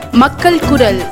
மக்கள் குரல்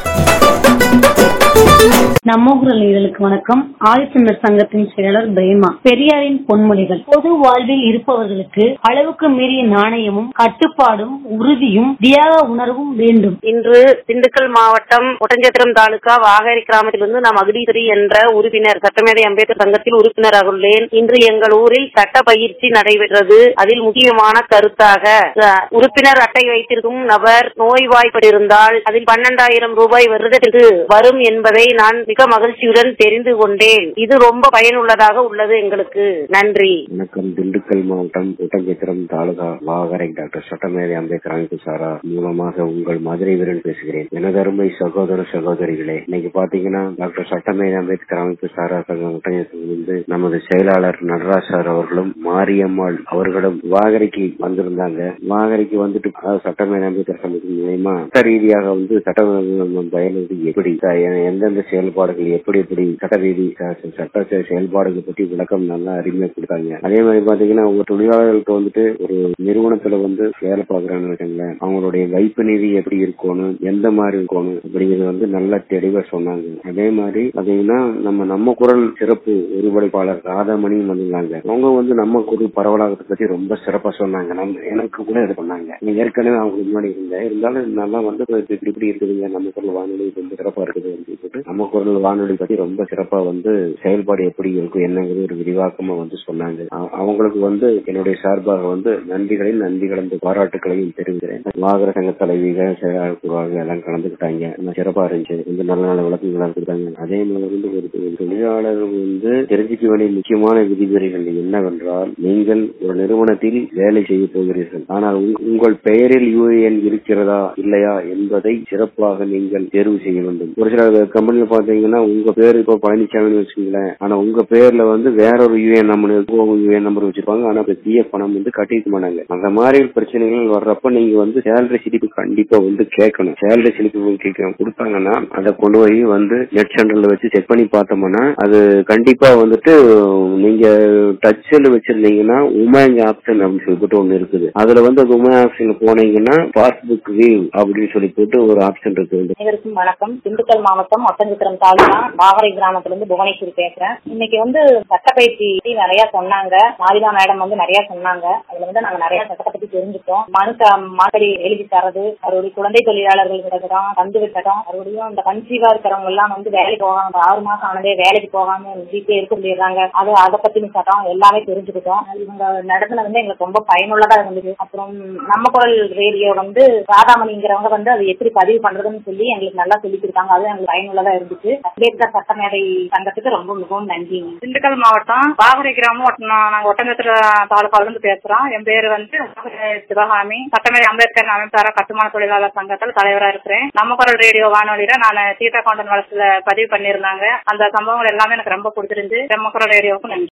நம்ம குரல் நேயர்களுக்கு வணக்கம் ஆதித்தமிழர் சங்கத்தின் செயலர் பிரேமா பெரியாரின் பொன்மொழிகள் பொது வாழ்வில் இருப்பவர்களுக்கு அளவுக்கு மீறிய நாணயமும் கட்டுப்பாடும் உறுதியும் தியாக உணர்வும் வேண்டும் இன்று திண்டுக்கல் மாவட்டம் ஒட்டஞ்சத்திரம் தாலுகா வாகரி கிராமத்திலிருந்து நான் மகுடீஸ்வரி என்ற உறுப்பினர் சட்டமேதை அம்பேத்கர் சங்கத்தில் உறுப்பினராக உள்ளேன் இன்று எங்கள் ஊரில் சட்ட பயிற்சி நடைபெற்றது அதில் முக்கியமான கருத்தாக அஹ், உறுப்பினர் அட்டை வைத்திருக்கும் நபர் நோய்வாய்ப்பட்டிருந்தால் அதில் பன்னெண்டாயிரம் ரூபாய் வருடத்திற்கு வரும் என்பதை நான் மிக மகிழ்ச்சியுடன் தெரிந்து கொண்டேன் இது ரொம்ப பயனுள்ளதாக உள்ளது எங்களுக்கு நன்றி வணக்கம் திண்டுக்கல் மாவட்டம் ஒட்டஞ்சத்திரம் தாலுகா வாகரை டாக்டர் சட்டமேதை அம்பேத்கர் அமைப்பு சாரா மூலமாக உங்கள் மதுரை வீரன் பேசுகிறேன் எனது அருமை சகோதர சகோதரிகளே இன்னைக்கு பாத்தீங்கன்னா டாக்டர் சட்டமேதை அம்பேத்கர் அமைப்பு சாரா சங்கம் ஒட்டஞ்சத்திலிருந்து நமது செயலாளர் நடராஜ் சார் அவர்களும் மாரியம்மாள் அவர்களும் வாகரைக்கு வந்திருந்தாங்க வாகரைக்கு வந்துட்டு அதாவது சட்டமேதை அம்பேத்கர் சங்கத்தின் மூலயமா சட்ட ரீதியாக வந்து சட்ட பயனுறது எப்படி த- எந்தெந்த செயல்பாடுகள் எப்படி எப்படி சட்ட ரீதி ச- சட்ட செ- செயல்பாடுகள் பற்றி விளக்கம் நல்லா அருமையா கொடுத்தாங்க அதே மாதிரி பாத்தீங்கன்னா உங்க தொழிலாளர்களுக்கு வந்துட்டு ஒரு நிறுவனத்துல வந்து வேலை பார்க்கறாங்கன்னு வச்சுங்களேன் அவங்களுடைய வைப்பு நிதி எப்படி இருக்கணும் எந்த மாதிரி இருக்கணும் அப்படிங்கறது வந்து நல்லா தெளிவா சொன்னாங்க அதே மாதிரி பாத்தீங்கன்னா நம்ம நம்ம குரல் சிறப்பு ஒருவடைப்பாளர் ராதாமணியும் வந்திருந்தாங்க அவங்க வந்து நம்ம குரல் பரவலாகத்தை பத்தி ரொம்ப சிறப்பா சொன்னாங்க நம்ம எனக்கு கூட இது பண்ணாங்க நான் ஏற்கனவே அவங்களுக்கு முன்னாடி இருந்தேன் இருந்தாலும் நல்லா வந்து இப்ப இப்படி இப்படி இருக்குதுங்க நம்ம குரல் வானொலி ரொம்ப சிறப்பா இருக்குது அப்படின்னு சொல்லிட்டு நம்ம குரல் வானொலி பத்தி ரொம்ப சிறப்பா வந்து செயல்பாடு எப்படி இருக்கும் என்னங்கிறது ஒரு விரிவாக்கமா வந்து சொன்னாங்க அ- அவங்களுக்கு வந்து என்னுடைய சார்பாக வந்து நன்றிகளையும் நன்றி கலந்த பாராட்டுகளையும் தெரிவிக்கிறேன் வாகர சங்க தலைவிகள் செயலாளர் குழுவாக எல்லாம் கலந்துக்கிட்டாங்க நல்லா சிறப்பா இருந்துச்சு வந்து நல்ல நல்ல விளக்கங்கள் கொடுத்தாங்க அதே மாதிரி வந்து ஒரு ஒரு தொழிலாளர்கள் வந்து தெரிஞ்சுக்க வேண்டிய முக்கியமான விதிமுறைகள் என்னவென்றால் நீங்கள் ஒரு நிறுவனத்தில் வேலை செய்ய போகிறீர்கள் ஆனால் உங்- உங்கள் பெயரில் யூஏஎன் இருக்கிறதா இல்லையா என்பதை சிறப்பாக நீங்கள் தேர்வு செய்ய வேண்டும் ஒரு சில கம்பெனில பாத்தீங்கன்னா உங்க பேர் இப்போ பழனிசாமின்னு வச்சுக்கோங்களேன் ஆனா உங்க பேர்ல வந்து வேற ஒரு யூஏஎன் நம்பர் யூஏஎன் நம்பர் வச்சிருப்பாங்க ஆனா பிஎஃப் பணம் வந்து கட்டிக்க மாட்டாங்க அந்த மாதிரி பிரச்சனைகள் வர்றப்ப நீங்க வந்து சேலரி ஸ்லிப் கண்டிப்பா வந்து கேட்கணும் சேலரி ஸ்லிப் கேட்க கொடுத்தாங்கன்னா அதை கொண்டு போய் வந்து நெட் சென்டர்ல வச்சு செக் பண்ணி பார்த்தோம்னா அது கண்டிப்பா வந்துட்டு நீங்க டச்சில் வச்சிருந்தீங்கன்னா உமேங் ஆப்ஷன் அப்படின்னு சொல்லிட்டு ஒண்ணு இருக்குது அதுல வந்து அந்த உமேங் ஆப்ஷன் போனீங்கன்னா பாஸ்புக் வியூ அப்படின்னு சொல்லி போட்டு ஒரு ஆப்ஷன் இருக்குது அனைவருக்கும் வணக்கம் திண்டுக்கல் மாவட்டம் ஒட்டஞ்சித்திரம் தாலுகா வாகரை கிராமத்திலிருந்து புவனேஸ்வரி பேசுறேன் இன்னைக்கு வந்து சட்டப்பயிற்சி பத்தி நிறைய சொன்னாங்க மாதிமா மேடம் வந்து நிறைய சொன்னாங்க அதுல வந்து நாங்க நிறைய சட்டத்தை பத்தி தெரிஞ்சுட்டோம் மனு மாதிரி எழுதி தரது அவருடைய குழந்தை தொழிலாளர்கள் கிடக்கிறோம் தந்து விட்டோம் மறுபடியும் இந்த கன்சீவா இருக்கிறவங்க எல்லாம் வந்து வேலைக்கு போகாம இந்த ஆறு மாசம் ஆனதே வேலைக்கு போகாம வீட்டிலே இருக்க சொல்லிடுறாங்க அது அதை பத்தின சட்டம் எல்லாமே தெரிஞ்சுக்கிட்டோம் இவங்க நடத்துல வந்து எங்களுக்கு ரொம்ப பயனுள்ளதா இருந்தது அப்புறம் நம்ம குரல் ரேடியோ வந்து ராதாமணிங்கிறவங்க வந்து அது எப்படி பதிவு பண்றதுன்னு சொல்லி எங்களுக்கு நல்லா சொல்லி கொடுத்தாங்க அதுவும் எங்களுக்கு பயனுள்ளதா இருந்துச்சு அம்பேத்கர் சட்டமேடை சங்கத்துக்கு ரொம்ப மிகவும் நன்றி திண்டுக்கல் மாவட்டம் பாகரை கிராமம் ஒட்ட- நாங்க ஒட்டஞ்சத்திர தாலுகால இருந்து பேசுறோம் என் பேரு வந்து சிவகாமி சட்டமேடை அம்பேத்கர் அமைப்பார கட்டுமான தொழிலாளர் சங்கத்தில் தலைவரா இருக்கிறேன் நம்ம குரல் ரேடியோ வானொலியில நான் சீதா கவுண்டன் வளர்ச்சியில பதிவு பண்ணியிருந்தாங்க அந்த சம்பவங்கள் எல்லாமே எனக்கு ரொம்ப பிடிச்சிருந்து நம்ம குரல் ரேடியோவுக்கு நன்றி